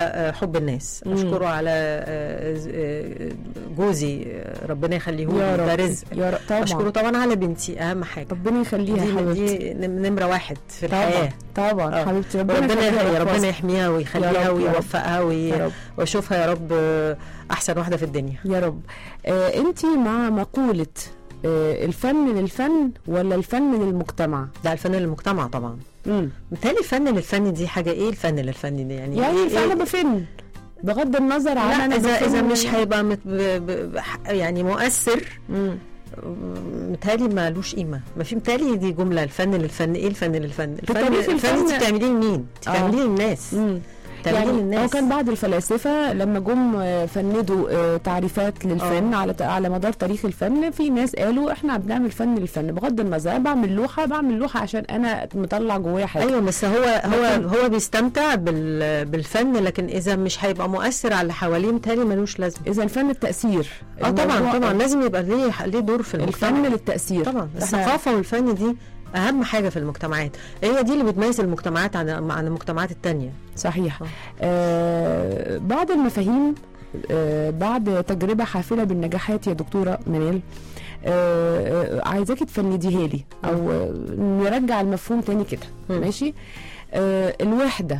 آه، حب الناس مم. اشكره على آه، آه، جوزي آه، ربنا يخليه يا لي ده رب رزق يا رب طبعا اشكره طبعا على بنتي اهم حاجه ربنا يخليها دي, حبيبتي دي نم- نمره واحد في طبعا الحياه طبعا آه. حبيبتي ربنا ربنا يخليها يا ربنا ويحفظها. يحميها يا ويخليها رب، يا رب. ويوفقها وي- يا رب واشوفها يا رب آه، احسن واحده في الدنيا يا رب آه انت مع مقولة آه الفن للفن ولا الفن للمجتمع ده الفن للمجتمع طبعا مم. بالتالي الفن للفن دي حاجه ايه الفن للفن دي يعني يعني إيه الفن إيه؟ بفن بغض النظر عن لا انا اذا بفن اذا مش ولا- هيبقى مت ب ب ب يعني مؤثر مم. متهيألي مالوش قيمه ما في متهيألي دي جمله الفن للفن ايه الفن للفن الفن بتاريخ الفن الفن- انت بتعمليه لمين؟ انت آه. بتعمليه للناس مم. بتعمليه يعني هو للناس كان بعض الفلاسفه لما جم آه، فندوا آه، تعريفات للفن آه. على على مدار تاريخ الفن في ناس قالوا احنا بنعمل فن للفن بغض النظر أنا بعمل لوحه بعمل لوحه عشان انا مطلع جوايا حاجه ايوه بس هو هو لكن- هو بيستمتع بال بالفن لكن اذا مش هيبقى مؤثر على اللي حواليه متهيألي ملوش لازمه اذا الفن التاثير اه طبعا الموضوع- طبعا لازم يبقى ليه ليه دور في المجتمع الفن للتاثير طبعا إحنا- الثقافه والفن دي اهم حاجه في المجتمعات هي دي اللي بتميز المجتمعات عن عن المجتمعات التانية صحيح آه. آه بعض المفاهيم آه بعد تجربة حافلة بالنجاحات يا دكتورة منال آه آه، عايزاكي تفنديها لي او آه، نرجع المفهوم تاني كده مم. ماشي آه الوحدة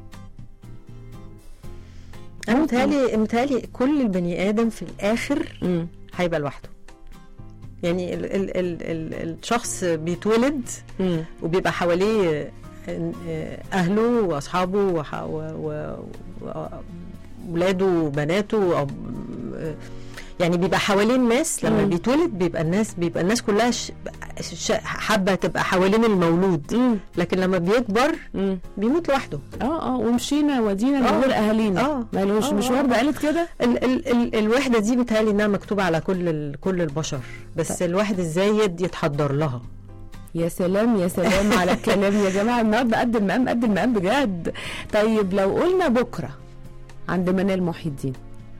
انا متهيألي متهيألي كل البني ادم في الاخر مم. هيبقى لوحده يعني ال ال ال ال الشخص بيتولد مم. وبيبقى حواليه اهله واصحابه وح- و- و- و- وولاده وبناته أو- يعني بيبقى حوالين الناس لما مم. بيتولد بيبقى الناس بيبقى الناس كلها ش- ش- حابه تبقى حوالين المولود مم. لكن لما بيكبر مم. بيموت لوحده اه اه ومشينا ودينا من آه. غير اهالينا آه. مالوش آه، مش آه. ورده قالت كده ال ال ال الوحده دي بتهيألي انها مكتوبه على كل ال كل البشر بس الواحد ازاي يد- يتحضر لها يا سلام يا سلام على الكلام يا جماعه النهارده قد المقام قد المقام بجد طيب لو قلنا بكره عند منال محي الدين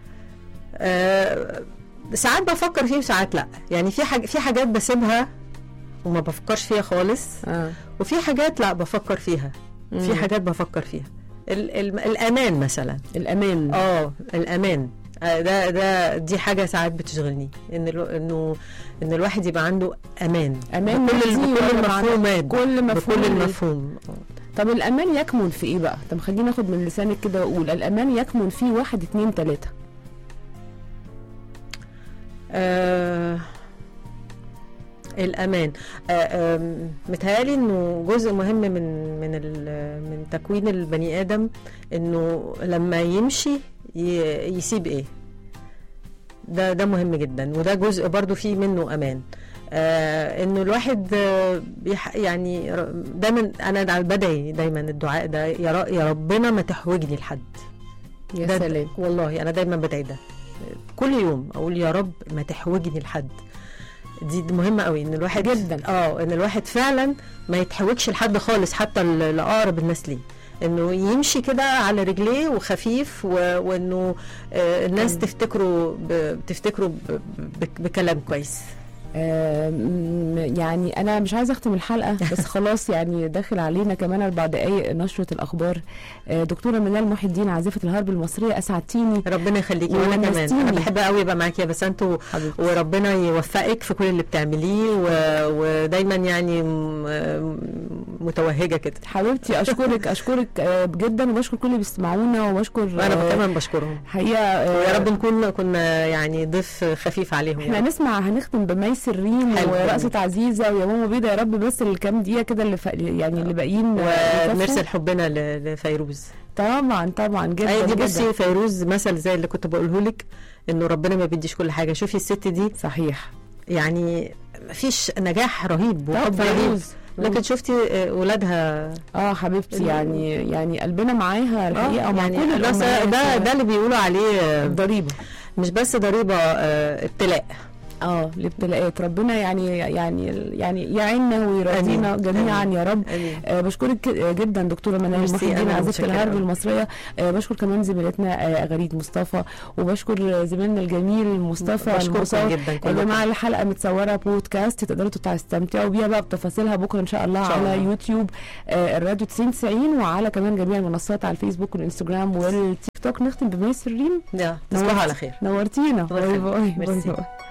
آه ساعات بفكر فيه وساعات لا يعني في حاجة في حاجات بسيبها وما بفكرش فيها خالص اه وفي حاجات لا بفكر فيها في مم. حاجات بفكر فيها ال ال الامان مثلا الامان اه الامان آه، ده ده دي حاجه ساعات بتشغلني ان الو- انه ان الواحد يبقى عنده امان امان بكل, نفسي بكل ولا معنى- المفهومات كل مفهوم بكل ليه؟ المفهوم آه. طب الامان يكمن في ايه بقى طب خليني اخد من لسانك كده واقول الامان يكمن في واحد اتنين تلاته آه الامان آه آم، متهيألي انه جزء مهم من من ال- من تكوين البني ادم انه لما يمشي ي- يسيب ايه ده ده مهم جدا وده جزء برضو فيه منه امان آه انه الواحد آه بيح يعني ر- دايما انا بدعي دايما الدعاء ده يا ر- يا ربنا ما تحوجني لحد يا ده سلام والله انا دايما بدعي ده كل يوم اقول يا رب ما تحوجني لحد دي دي مهمه قوي ان الواحد جدا. اه ان الواحد فعلا ما يتحوجش لحد خالص حتى ل- لاقرب الناس ليه انه يمشي كده على رجليه وخفيف و... وانه آه الناس مم. تفتكره ب... تفتكره ب... ب... بكلام كويس آم، يعني انا مش عايزه اختم الحلقه بس خلاص يعني داخل علينا كمان اربع دقائق نشره الاخبار آه، دكتوره منال محي الدين عازفه الهرب المصريه اسعدتيني ربنا يخليكي وانا كمان ونستيني. انا بحب قوي يبقى معاكي يا بسنت و... حبيبتي وربنا يوفقك في كل اللي بتعمليه و... ودايما يعني م... متوهجه كده حبيبتي اشكرك اشكرك آه، جدا وبشكر كل اللي بيسمعونا وبشكر وانا آه، كمان بشكرهم حقيقه آه، ويا رب نكون كنا يعني ضيف خفيف عليهم احنا يعني. هنسمع هنختم بميس الريم حلو. ورقصة عزيزة ويا ماما بيضة يا رب بس الكام دقيقة كده اللي ف... يعني اللي باقيين آه، يكفوا. ونرسل حبنا ل- لفيروز طبعا طبعا جدا اي دي جداً. بصي فيروز مثل زي اللي كنت بقوله لك انه ربنا ما بيديش كل حاجه شوفي الست دي صحيح يعني مفيش نجاح رهيب طب وحب رهيب فيروز لكن شفتي آه، ولادها اه حبيبتي ال- يعني يعني قلبنا معاها الحقيقه ومع يعني كل ده, الأمهات ده ده اللي بيقولوا عليه آه، ضريبه مش بس ضريبه آه، ابتلاء اه الابتلاءات ربنا يعني يعني يعني يعيننا ويرضينا آمين. جميعا آمين. يا رب آمين. آه بشكرك ك- جدا دكتوره منال ميرسي، محي الدين أنا عزيزه متشكرة الهرب أوي. المصريه آه بشكر كمان زميلتنا آه غريب مصطفى وبشكر زميلنا الجميل مصطفى بشكركم المصور جدا يا كلكم. جماعه الحلقه متصوره بودكاست تقدروا تستمتعوا بيها بقى بتفاصيلها بكره ان شاء الله إن شاء على الله. يوتيوب آه الراديو 90 90 وعلى كمان جميع المنصات على الفيسبوك والانستجرام والتيك توك نختم بميس الريم يا تصبحوا على خير نورتينا الله باي يخليك. باي باي ميرسي. باي